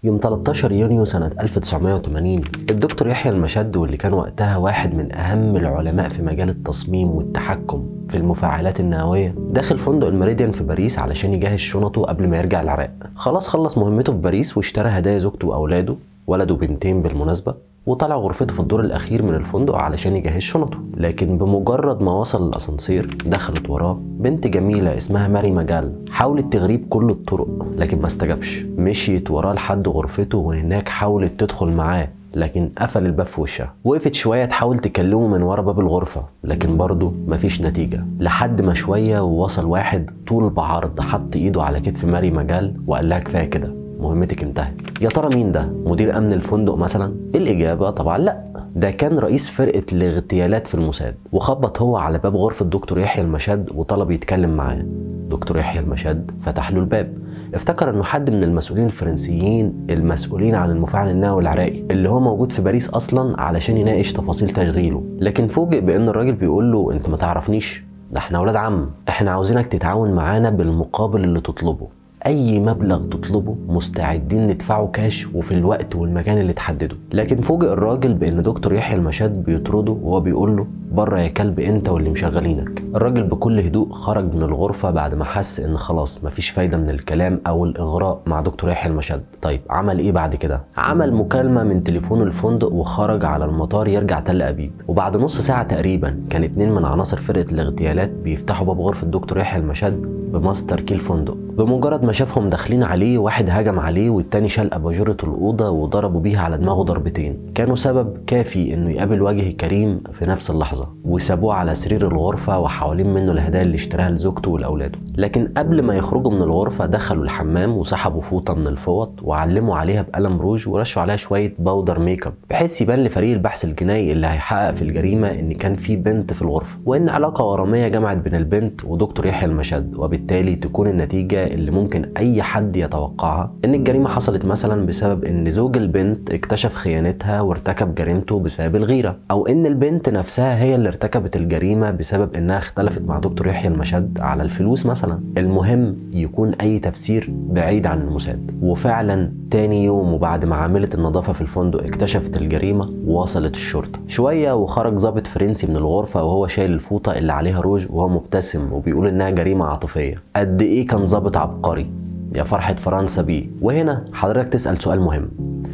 يوم 13 يونيو سنة 1980 الدكتور يحيى المشد واللي كان وقتها واحد من أهم العلماء في مجال التصميم والتحكم في المفاعلات النووية داخل فندق الميريديان في باريس علشان يجهز شنطه قبل ما يرجع العراق خلاص خلص مهمته في باريس واشترى هدايا زوجته وأولاده ولد وبنتين بالمناسبة وطلع غرفته في الدور الأخير من الفندق علشان يجهز شنطه لكن بمجرد ما وصل الأسانسير دخلت وراه بنت جميلة اسمها ماري مجال حاولت تغريه بكل الطرق لكن ما استجابش مشيت وراه لحد غرفته وهناك حاولت تدخل معاه لكن قفل الباب في وشها وقفت شوية تحاول تكلمه من ورا باب الغرفة لكن برضه مفيش نتيجة لحد ما شوية ووصل واحد طول بعرض حط ايده على كتف ماري مجال وقال لها كفاية كده مهمتك انتهت يا ترى مين ده مدير امن الفندق مثلا الاجابه طبعا لا ده كان رئيس فرقه الاغتيالات في الموساد وخبط هو على باب غرفه دكتور يحيى المشد وطلب يتكلم معاه دكتور يحيى المشد فتح له الباب افتكر انه حد من المسؤولين الفرنسيين المسؤولين عن المفاعل النووي العراقي اللي هو موجود في باريس اصلا علشان يناقش تفاصيل تشغيله لكن فوجئ بان الراجل بيقول له انت ما تعرفنيش ده احنا ولاد عم احنا عاوزينك تتعاون معانا بالمقابل اللي تطلبه اي مبلغ تطلبه مستعدين ندفعه كاش وفي الوقت والمكان اللي تحدده لكن فوجئ الراجل بان دكتور يحيى المشاد بيطرده وهو بيقول له بره يا كلب انت واللي مشغلينك الراجل بكل هدوء خرج من الغرفه بعد ما حس ان خلاص مفيش فايده من الكلام او الاغراء مع دكتور يحيى المشاد طيب عمل ايه بعد كده عمل مكالمه من تليفون الفندق وخرج على المطار يرجع تل ابيب وبعد نص ساعه تقريبا كان اتنين من عناصر فرقه الاغتيالات بيفتحوا باب غرفه دكتور يحيى المشاد بماستر كي الفندق بمجرد ما شافهم داخلين عليه واحد هجم عليه والتاني شال اباجوره الاوضه وضربوا بيها على دماغه ضربتين كانوا سبب كافي انه يقابل وجه كريم في نفس اللحظه وسابوه على سرير الغرفه وحوالين منه الهدايا اللي اشتراها لزوجته ولاولاده لكن قبل ما يخرجوا من الغرفه دخلوا الحمام وسحبوا فوطه من الفوط وعلموا عليها بقلم روج ورشوا عليها شويه باودر ميك اب بحيث يبان لفريق البحث الجنائي اللي هيحقق في الجريمه ان كان في بنت في الغرفه وان علاقه غراميه جمعت بين البنت ودكتور يحيى المشد وبالتالي تكون النتيجه اللي ممكن اي حد يتوقعها ان الجريمه حصلت مثلا بسبب ان زوج البنت اكتشف خيانتها وارتكب جريمته بسبب الغيره او ان البنت نفسها هي اللي ارتكبت الجريمه بسبب انها اختلفت مع دكتور يحيى المشد على الفلوس مثلا المهم يكون اي تفسير بعيد عن الموساد وفعلا تاني يوم وبعد ما عامله النظافه في الفندق اكتشفت الجريمه وصلت الشرطه شويه وخرج ضابط فرنسي من الغرفه وهو شايل الفوطه اللي عليها روج وهو مبتسم وبيقول انها جريمه عاطفيه قد ايه كان ضابط عبقري يا فرحة فرنسا بيه وهنا حضرتك تسأل سؤال مهم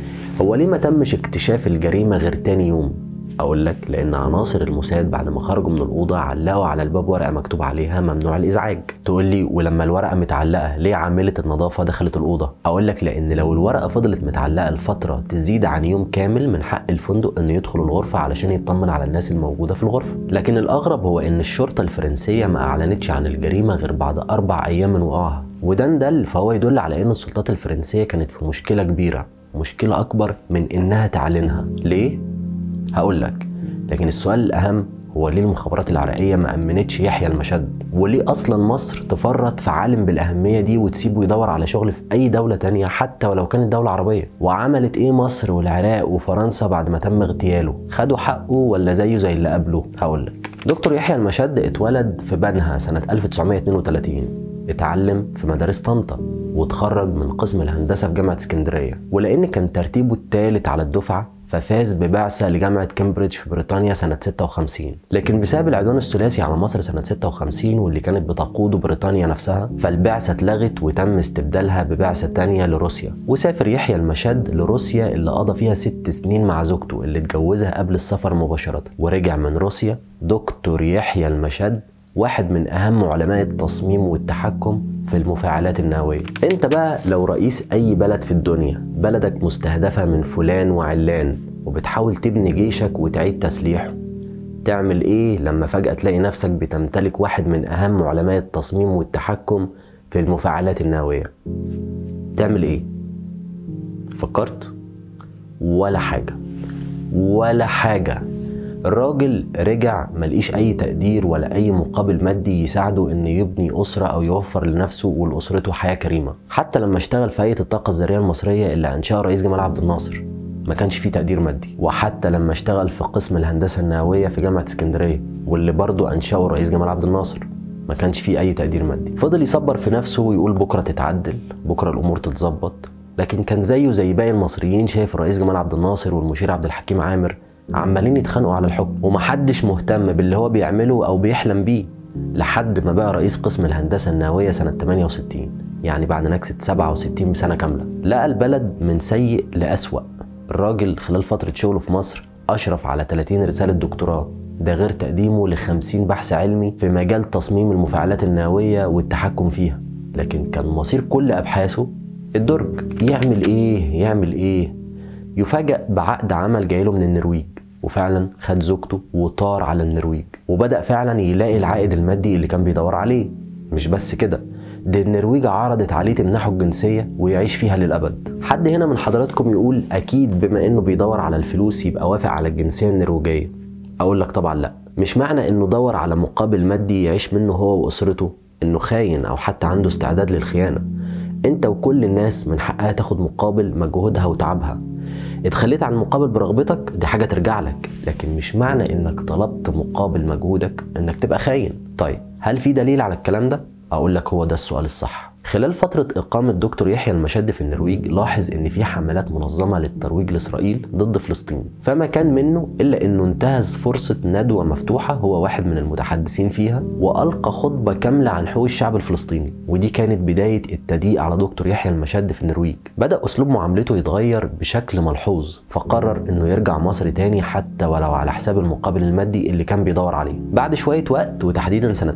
هو ليه ما تمش اكتشاف الجريمة غير تاني يوم أقول لك لأن عناصر الموساد بعد ما خرجوا من الأوضة علقوا على الباب ورقة مكتوب عليها ممنوع الإزعاج تقول لي ولما الورقة متعلقة ليه عاملة النظافة دخلت الأوضة أقول لك لأن لو الورقة فضلت متعلقة لفترة تزيد عن يوم كامل من حق الفندق إنه يدخل الغرفة علشان يطمن على الناس الموجودة في الغرفة لكن الأغرب هو إن الشرطة الفرنسية ما أعلنتش عن الجريمة غير بعد أربع أيام من وقوعها وده ندل فهو يدل على ان السلطات الفرنسيه كانت في مشكله كبيره مشكله اكبر من انها تعلنها ليه هقول لك لكن السؤال الاهم هو ليه المخابرات العراقيه ما امنتش يحيى المشد وليه اصلا مصر تفرط في عالم بالاهميه دي وتسيبه يدور على شغل في اي دوله تانية حتى ولو كانت دوله عربيه وعملت ايه مصر والعراق وفرنسا بعد ما تم اغتياله خدوا حقه ولا زيه زي اللي قبله هقول لك دكتور يحيى المشد اتولد في بنها سنه 1932 اتعلم في مدارس طنطا واتخرج من قسم الهندسه في جامعه اسكندريه ولان كان ترتيبه الثالث على الدفعه ففاز ببعثة لجامعة كامبريدج في بريطانيا سنة 56 لكن بسبب العدوان الثلاثي على مصر سنة 56 واللي كانت بتقوده بريطانيا نفسها فالبعثة اتلغت وتم استبدالها ببعثة تانية لروسيا وسافر يحيى المشد لروسيا اللي قضى فيها ست سنين مع زوجته اللي اتجوزها قبل السفر مباشرة ورجع من روسيا دكتور يحيى المشد واحد من أهم علماء التصميم والتحكم في المفاعلات النووية انت بقى لو رئيس اي بلد في الدنيا بلدك مستهدفة من فلان وعلان وبتحاول تبني جيشك وتعيد تسليحه تعمل ايه لما فجأة تلاقي نفسك بتمتلك واحد من اهم علماء التصميم والتحكم في المفاعلات النووية تعمل ايه فكرت ولا حاجة ولا حاجة الراجل رجع ملقيش اي تقدير ولا اي مقابل مادي يساعده انه يبني اسره او يوفر لنفسه ولاسرته حياه كريمه حتى لما اشتغل في هيئه الطاقه الذريه المصريه اللي انشاها الرئيس جمال عبد الناصر ما كانش فيه تقدير مادي وحتى لما اشتغل في قسم الهندسه النوويه في جامعه اسكندريه واللي برضه انشاه الرئيس جمال عبد الناصر ما كانش فيه اي تقدير مادي فضل يصبر في نفسه ويقول بكره تتعدل بكره الامور تتظبط لكن كان زيه زي باقي المصريين شايف الرئيس جمال عبد الناصر والمشير عبد الحكيم عامر عمالين يتخانقوا على الحكم ومحدش مهتم باللي هو بيعمله او بيحلم بيه لحد ما بقى رئيس قسم الهندسة النووية سنة 68 يعني بعد نكسة 67 بسنة كاملة لقى البلد من سيء لأسوأ الراجل خلال فترة شغله في مصر أشرف على 30 رسالة دكتوراه ده غير تقديمه ل 50 بحث علمي في مجال تصميم المفاعلات النووية والتحكم فيها لكن كان مصير كل أبحاثه الدرج يعمل إيه يعمل إيه يفاجأ بعقد عمل جايله من النرويج وفعلا خد زوجته وطار على النرويج وبدأ فعلا يلاقي العائد المادي اللي كان بيدور عليه مش بس كده دي النرويج عرضت عليه تمنحه الجنسية ويعيش فيها للأبد حد هنا من حضراتكم يقول أكيد بما إنه بيدور على الفلوس يبقى وافق على الجنسية النرويجية أقول لك طبعا لأ مش معنى إنه دور على مقابل مادي يعيش منه هو وأسرته إنه خاين أو حتى عنده استعداد للخيانة انت وكل الناس من حقها تاخد مقابل مجهودها وتعبها اتخليت عن مقابل برغبتك دي حاجه ترجع لك لكن مش معنى انك طلبت مقابل مجهودك انك تبقى خاين طيب هل في دليل على الكلام ده اقول لك هو ده السؤال الصح خلال فترة إقامة دكتور يحيى المشد في النرويج لاحظ إن في حملات منظمة للترويج لإسرائيل ضد فلسطين فما كان منه إلا إنه انتهز فرصة ندوة مفتوحة هو واحد من المتحدثين فيها وألقى خطبة كاملة عن حقوق الشعب الفلسطيني ودي كانت بداية التضييق على دكتور يحيى المشد في النرويج بدأ أسلوب معاملته يتغير بشكل ملحوظ فقرر إنه يرجع مصر تاني حتى ولو على حساب المقابل المادي اللي كان بيدور عليه بعد شوية وقت وتحديدا سنة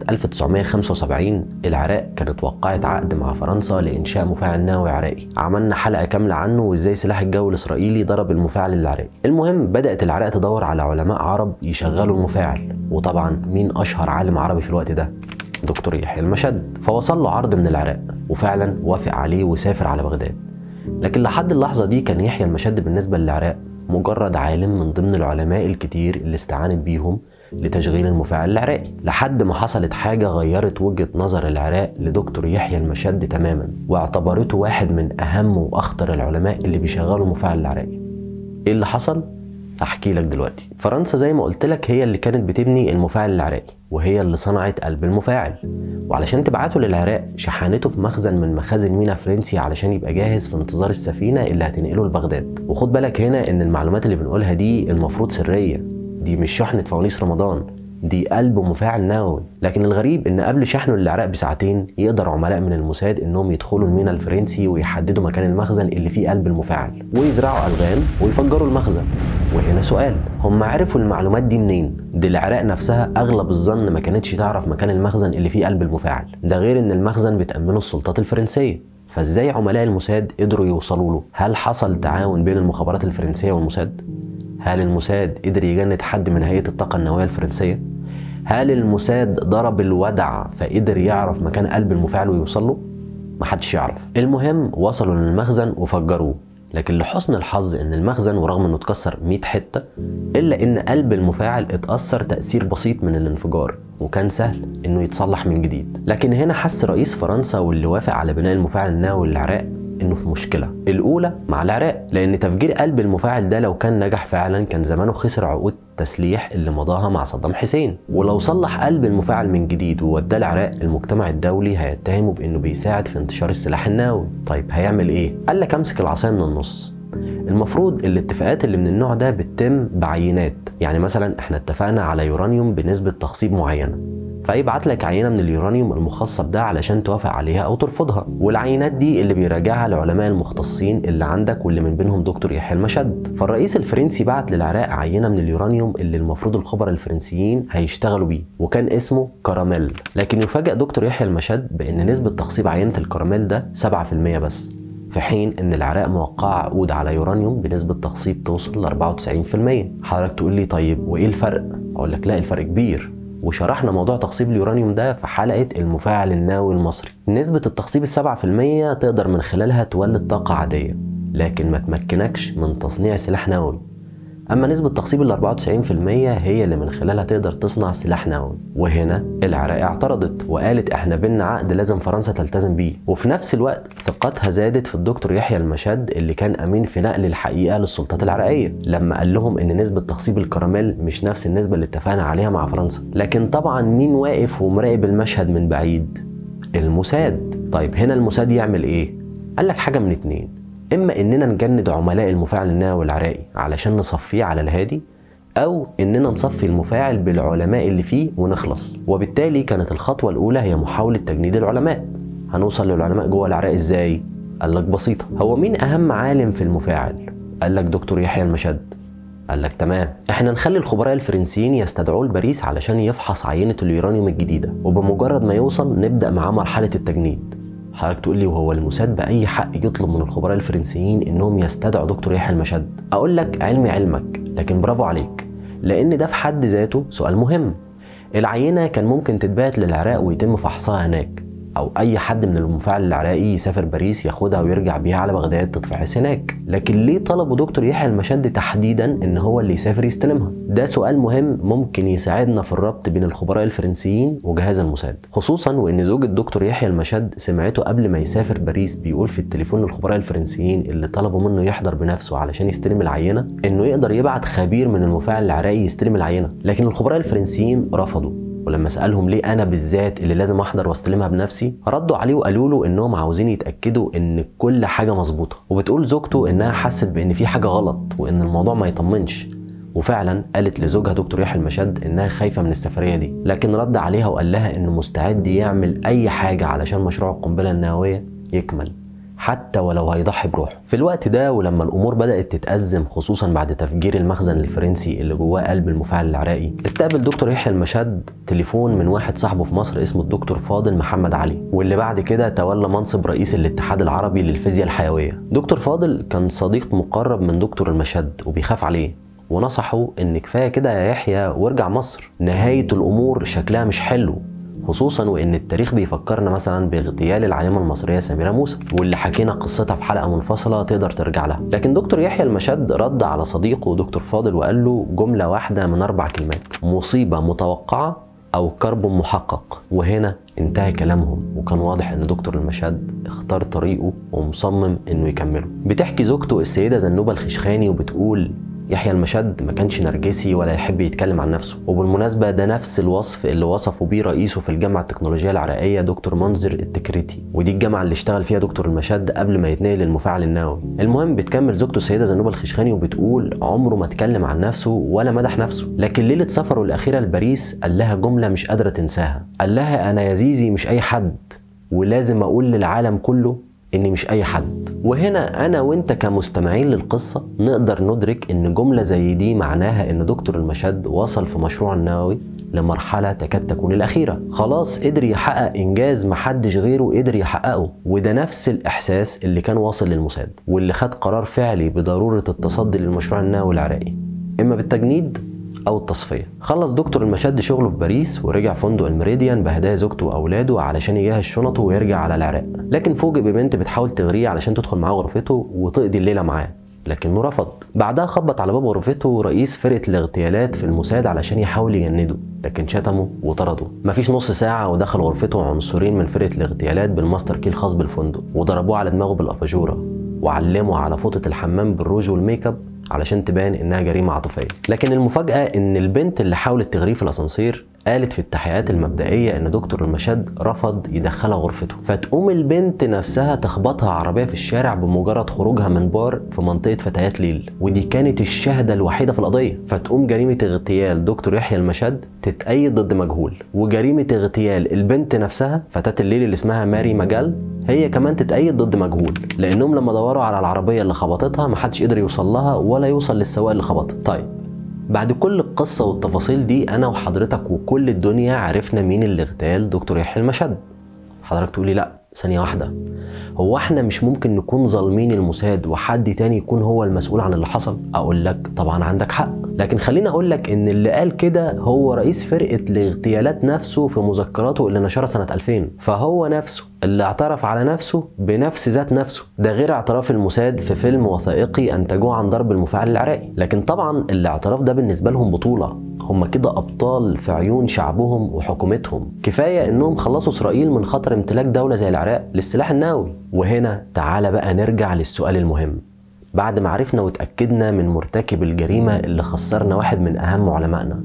1975 العراق كانت وقعت عقد مع فرنسا لإنشاء مفاعل نووي عراقي عملنا حلقة كاملة عنه وإزاي سلاح الجو الإسرائيلي ضرب المفاعل العراقي المهم بدأت العراق تدور على علماء عرب يشغلوا المفاعل وطبعا مين أشهر عالم عربي في الوقت ده دكتور يحيى المشد فوصل له عرض من العراق وفعلا وافق عليه وسافر على بغداد لكن لحد اللحظة دي كان يحيى المشد بالنسبة للعراق مجرد عالم من ضمن العلماء الكتير اللي استعانت بيهم لتشغيل المفاعل العراقي لحد ما حصلت حاجة غيرت وجهة نظر العراق لدكتور يحيى المشد تماما واعتبرته واحد من أهم وأخطر العلماء اللي بيشغلوا المفاعل العراقي إيه اللي حصل؟ احكي لك دلوقتي فرنسا زي ما قلت لك هي اللي كانت بتبني المفاعل العراقي وهي اللي صنعت قلب المفاعل وعلشان تبعته للعراق شحنته في مخزن من مخازن مينا فرنسي علشان يبقى جاهز في انتظار السفينه اللي هتنقله لبغداد وخد بالك هنا ان المعلومات اللي بنقولها دي المفروض سريه دي مش شحنه فوانيس رمضان دي قلب مفاعل نووي لكن الغريب ان قبل شحنه للعراق بساعتين يقدر عملاء من الموساد انهم يدخلوا المينا الفرنسي ويحددوا مكان المخزن اللي فيه قلب المفاعل ويزرعوا الغام ويفجروا المخزن وهنا سؤال هم عرفوا المعلومات دي منين دي العراق نفسها اغلب الظن ما كانتش تعرف مكان المخزن اللي فيه قلب المفاعل ده غير ان المخزن بتامنه السلطات الفرنسيه فازاي عملاء الموساد قدروا يوصلوا له هل حصل تعاون بين المخابرات الفرنسيه والموساد هل الموساد قدر يجند حد من هيئه الطاقه النوويه الفرنسيه هل الموساد ضرب الودع فقدر يعرف مكان قلب المفاعل ويوصل له محدش يعرف المهم وصلوا للمخزن وفجروه لكن لحسن الحظ ان المخزن ورغم انه اتكسر 100 حته الا ان قلب المفاعل اتاثر تاثير بسيط من الانفجار وكان سهل انه يتصلح من جديد لكن هنا حس رئيس فرنسا واللي وافق على بناء المفاعل النووي للعراق انه في مشكله الاولى مع العراق لان تفجير قلب المفاعل ده لو كان نجح فعلا كان زمانه خسر عقود التسليح اللي مضاها مع صدام حسين ولو صلح قلب المفاعل من جديد ووداه العراق المجتمع الدولي هيتهمه بانه بيساعد في انتشار السلاح النووي طيب هيعمل ايه قال لك امسك العصايه من النص المفروض الاتفاقات اللي من النوع ده بتتم بعينات يعني مثلا احنا اتفقنا على يورانيوم بنسبه تخصيب معينه فيبعت لك عينه من اليورانيوم المخصب ده علشان توافق عليها او ترفضها والعينات دي اللي بيراجعها العلماء المختصين اللي عندك واللي من بينهم دكتور يحيى المشد فالرئيس الفرنسي بعت للعراق عينه من اليورانيوم اللي المفروض الخبراء الفرنسيين هيشتغلوا بيه وكان اسمه كراميل لكن يفاجئ دكتور يحيى المشد بان نسبه تخصيب عينه الكراميل ده 7% بس في حين ان العراق موقعه عقود على يورانيوم بنسبه تخصيب توصل ل 94% حضرتك تقول لي طيب وايه الفرق اقول لك لا الفرق كبير وشرحنا موضوع تخصيب اليورانيوم ده في حلقة المفاعل النووي المصري نسبة التخصيب السبعة في المية تقدر من خلالها تولد طاقة عادية لكن ما تمكنكش من تصنيع سلاح نووي أما نسبة تخصيب ال 94% هي اللي من خلالها تقدر تصنع سلاح نووي وهنا العراق اعترضت وقالت احنا بينا عقد لازم فرنسا تلتزم بيه وفي نفس الوقت ثقتها زادت في الدكتور يحيى المشد اللي كان أمين في نقل الحقيقة للسلطات العراقية لما قال لهم إن نسبة تخصيب الكراميل مش نفس النسبة اللي اتفقنا عليها مع فرنسا لكن طبعا مين واقف ومراقب المشهد من بعيد الموساد طيب هنا الموساد يعمل ايه قال لك حاجة من اتنين اما اننا نجند عملاء المفاعل النووي العراقي علشان نصفيه على الهادي او اننا نصفي المفاعل بالعلماء اللي فيه ونخلص وبالتالي كانت الخطوه الاولى هي محاوله تجنيد العلماء هنوصل للعلماء جوه العراق ازاي قال لك بسيطه هو مين اهم عالم في المفاعل قال لك دكتور يحيى المشد قال لك تمام احنا نخلي الخبراء الفرنسيين يستدعوه لباريس علشان يفحص عينه اليورانيوم الجديده وبمجرد ما يوصل نبدا معاه مرحله التجنيد حضرتك تقول لي وهو الموساد باي حق يطلب من الخبراء الفرنسيين انهم يستدعوا دكتور يحيى المشد اقول لك علمي علمك لكن برافو عليك لان ده في حد ذاته سؤال مهم العينه كان ممكن تتبعت للعراق ويتم فحصها هناك او اي حد من المفاعل العراقي يسافر باريس ياخدها ويرجع بيها على بغداد تتفحص هناك لكن ليه طلبوا دكتور يحيى المشد تحديدا ان هو اللي يسافر يستلمها ده سؤال مهم ممكن يساعدنا في الربط بين الخبراء الفرنسيين وجهاز الموساد خصوصا وان زوج الدكتور يحيى المشد سمعته قبل ما يسافر باريس بيقول في التليفون للخبراء الفرنسيين اللي طلبوا منه يحضر بنفسه علشان يستلم العينه انه يقدر يبعت خبير من المفاعل العراقي يستلم العينه لكن الخبراء الفرنسيين رفضوا ولما سالهم ليه انا بالذات اللي لازم احضر واستلمها بنفسي ردوا عليه وقالوا له انهم عاوزين يتاكدوا ان كل حاجه مظبوطه وبتقول زوجته انها حست بان في حاجه غلط وان الموضوع ما يطمنش وفعلا قالت لزوجها دكتور يحيى المشد انها خايفه من السفريه دي لكن رد عليها وقال لها انه مستعد يعمل اي حاجه علشان مشروع القنبله النوويه يكمل حتى ولو هيضحي بروحه في الوقت ده ولما الامور بدات تتازم خصوصا بعد تفجير المخزن الفرنسي اللي جواه قلب المفاعل العراقي استقبل دكتور يحيى المشد تليفون من واحد صاحبه في مصر اسمه الدكتور فاضل محمد علي واللي بعد كده تولى منصب رئيس الاتحاد العربي للفيزياء الحيويه دكتور فاضل كان صديق مقرب من دكتور المشد وبيخاف عليه ونصحه ان كفايه كده يا يحيى وارجع مصر نهايه الامور شكلها مش حلو خصوصا وان التاريخ بيفكرنا مثلا باغتيال العالمه المصريه سميره موسى واللي حكينا قصتها في حلقه منفصله تقدر ترجع لها لكن دكتور يحيى المشد رد على صديقه دكتور فاضل وقال له جمله واحده من اربع كلمات مصيبه متوقعه او كرب محقق وهنا انتهى كلامهم وكان واضح ان دكتور المشد اختار طريقه ومصمم انه يكمله بتحكي زوجته السيده زنوبه الخشخاني وبتقول يحيى المشد ما كانش نرجسي ولا يحب يتكلم عن نفسه وبالمناسبة ده نفس الوصف اللي وصفه بيه رئيسه في الجامعة التكنولوجية العراقية دكتور منذر التكريتي ودي الجامعة اللي اشتغل فيها دكتور المشد قبل ما يتنقل للمفاعل النووي المهم بتكمل زوجته السيدة زنوبة الخشخاني وبتقول عمره ما اتكلم عن نفسه ولا مدح نفسه لكن ليلة سفره الأخيرة لباريس قال لها جملة مش قادرة تنساها قال لها أنا يا زيزي مش أي حد ولازم أقول للعالم كله اني مش اي حد وهنا انا وانت كمستمعين للقصه نقدر ندرك ان جمله زي دي معناها ان دكتور المشد وصل في مشروع النووي لمرحله تكاد تكون الاخيره خلاص قدر يحقق انجاز محدش غيره قدر يحققه وده نفس الاحساس اللي كان واصل للموساد واللي خد قرار فعلي بضروره التصدي للمشروع النووي العراقي اما بالتجنيد او التصفيه خلص دكتور المشد شغله في باريس ورجع فندق الميريديان بهدايا زوجته واولاده علشان يجهز شنطه ويرجع على العراق لكن فوجئ ببنت بتحاول تغريه علشان تدخل معاه غرفته وتقضي الليله معاه لكنه رفض بعدها خبط على باب غرفته رئيس فرقه الاغتيالات في الموساد علشان يحاول يجنده لكن شتمه وطرده مفيش نص ساعه ودخل غرفته عنصرين من فرقه الاغتيالات بالماستر كي الخاص بالفندق وضربوه على دماغه بالاباجوره وعلموا على فوطه الحمام بالروج والميك اب علشان تبان انها جريمه عاطفيه لكن المفاجاه ان البنت اللي حاولت تغريه في الاسانسير قالت في التحقيقات المبدئيه ان دكتور المشد رفض يدخلها غرفته فتقوم البنت نفسها تخبطها عربيه في الشارع بمجرد خروجها من بار في منطقه فتيات ليل ودي كانت الشهاده الوحيده في القضيه فتقوم جريمه اغتيال دكتور يحيى المشد تتأيد ضد مجهول وجريمه اغتيال البنت نفسها فتاه الليل اللي اسمها ماري مجال هي كمان تتأيد ضد مجهول لانهم لما دوروا على العربيه اللي خبطتها محدش قدر يوصل لها ولا يوصل للسواق اللي خبطها طيب بعد كل القصة والتفاصيل دي أنا وحضرتك وكل الدنيا عرفنا مين اللي اغتال دكتور يحيى المشد حضرتك تقولي لأ ثانية واحدة هو احنا مش ممكن نكون ظالمين الموساد وحد تاني يكون هو المسؤول عن اللي حصل اقول لك طبعا عندك حق لكن خليني اقول لك ان اللي قال كده هو رئيس فرقة الاغتيالات نفسه في مذكراته اللي نشرها سنة 2000 فهو نفسه اللي اعترف على نفسه بنفس ذات نفسه ده غير اعتراف الموساد في فيلم وثائقي انتجوه عن ضرب المفاعل العراقي لكن طبعا الاعتراف ده بالنسبة لهم بطولة هم كده ابطال في عيون شعبهم وحكومتهم كفايه انهم خلصوا اسرائيل من خطر امتلاك دوله زي العراق للسلاح النووي وهنا تعالى بقى نرجع للسؤال المهم بعد ما عرفنا وتاكدنا من مرتكب الجريمه اللي خسرنا واحد من اهم علمائنا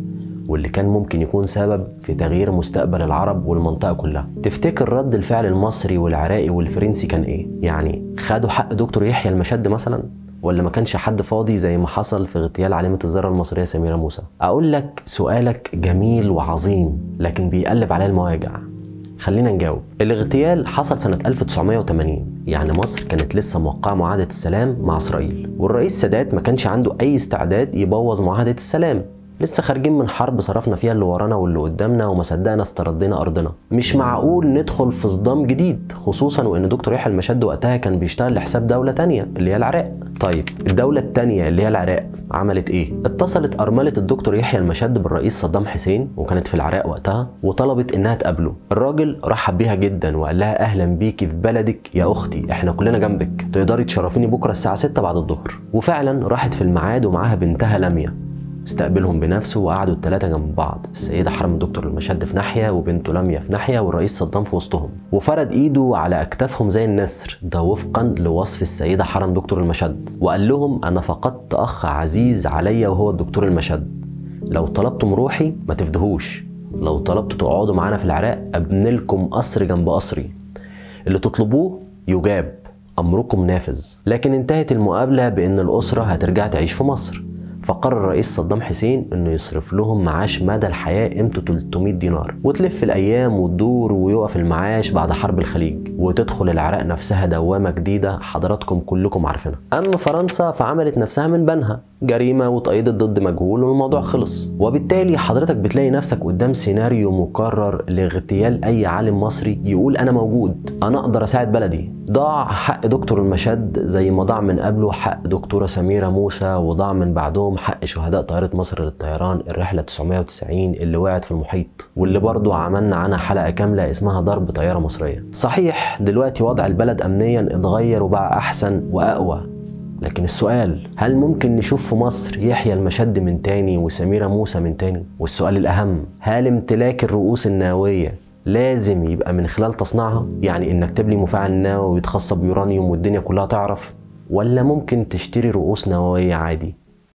واللي كان ممكن يكون سبب في تغيير مستقبل العرب والمنطقة كلها تفتكر رد الفعل المصري والعراقي والفرنسي كان ايه؟ يعني خدوا حق دكتور يحيى المشد مثلا؟ ولا ما كانش حد فاضي زي ما حصل في اغتيال عالمة الذرة المصرية سميرة موسى أقول لك سؤالك جميل وعظيم لكن بيقلب عليا المواجع خلينا نجاوب الاغتيال حصل سنة 1980 يعني مصر كانت لسه موقعة معاهدة السلام مع إسرائيل والرئيس سادات ما كانش عنده أي استعداد يبوظ معاهدة السلام لسه خارجين من حرب صرفنا فيها اللي ورانا واللي قدامنا وما صدقنا استردينا ارضنا مش معقول ندخل في صدام جديد خصوصا وان دكتور يحيى المشد وقتها كان بيشتغل لحساب دوله تانية اللي هي العراق طيب الدوله التانية اللي هي العراق عملت ايه اتصلت ارمله الدكتور يحيى المشد بالرئيس صدام حسين وكانت في العراق وقتها وطلبت انها تقابله الراجل رحب بيها جدا وقال لها اهلا بيكي في بلدك يا اختي احنا كلنا جنبك تقدري تشرفيني بكره الساعه 6 بعد الظهر وفعلا راحت في الميعاد ومعاها بنتها لميا استقبلهم بنفسه وقعدوا الثلاثة جنب بعض السيدة حرم الدكتور المشد في ناحية وبنته لميا في ناحية والرئيس صدام في وسطهم وفرد ايده على اكتافهم زي النسر ده وفقا لوصف السيدة حرم دكتور المشد وقال لهم انا فقدت اخ عزيز عليا وهو الدكتور المشد لو طلبتم روحي ما تفدهوش لو طلبتوا تقعدوا معانا في العراق ابني لكم قصر جنب قصري اللي تطلبوه يجاب امركم نافذ لكن انتهت المقابله بان الاسره هترجع تعيش في مصر فقرر الرئيس صدام حسين انه يصرف لهم معاش مدى الحياه قيمته 300 دينار وتلف الايام وتدور ويقف المعاش بعد حرب الخليج وتدخل العراق نفسها دوامه جديده حضراتكم كلكم عارفينها اما فرنسا فعملت نفسها من بنها جريمه وتأيدت ضد مجهول والموضوع خلص وبالتالي حضرتك بتلاقي نفسك قدام سيناريو مكرر لاغتيال اي عالم مصري يقول انا موجود انا اقدر اساعد بلدي ضاع حق دكتور المشد زي ما ضاع من قبله حق دكتوره سميره موسى وضاع من بعدهم حق شهداء طائره مصر للطيران الرحله 990 اللي وقعت في المحيط واللي برضه عملنا عنها حلقه كامله اسمها ضرب طياره مصريه صحيح دلوقتي وضع البلد امنيا اتغير وبقى احسن واقوى لكن السؤال هل ممكن نشوف في مصر يحيى المشد من تاني وسميرة موسى من تاني؟ والسؤال الأهم هل امتلاك الرؤوس النووية لازم يبقى من خلال تصنيعها؟ يعني إنك تبني مفاعل نووي ويتخصب بيورانيوم والدنيا كلها تعرف؟ ولا ممكن تشتري رؤوس نووية عادي؟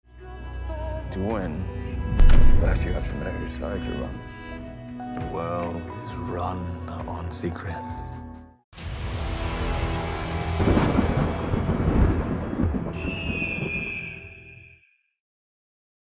To win, first you have to know whose side you're on. The world is run on secrets.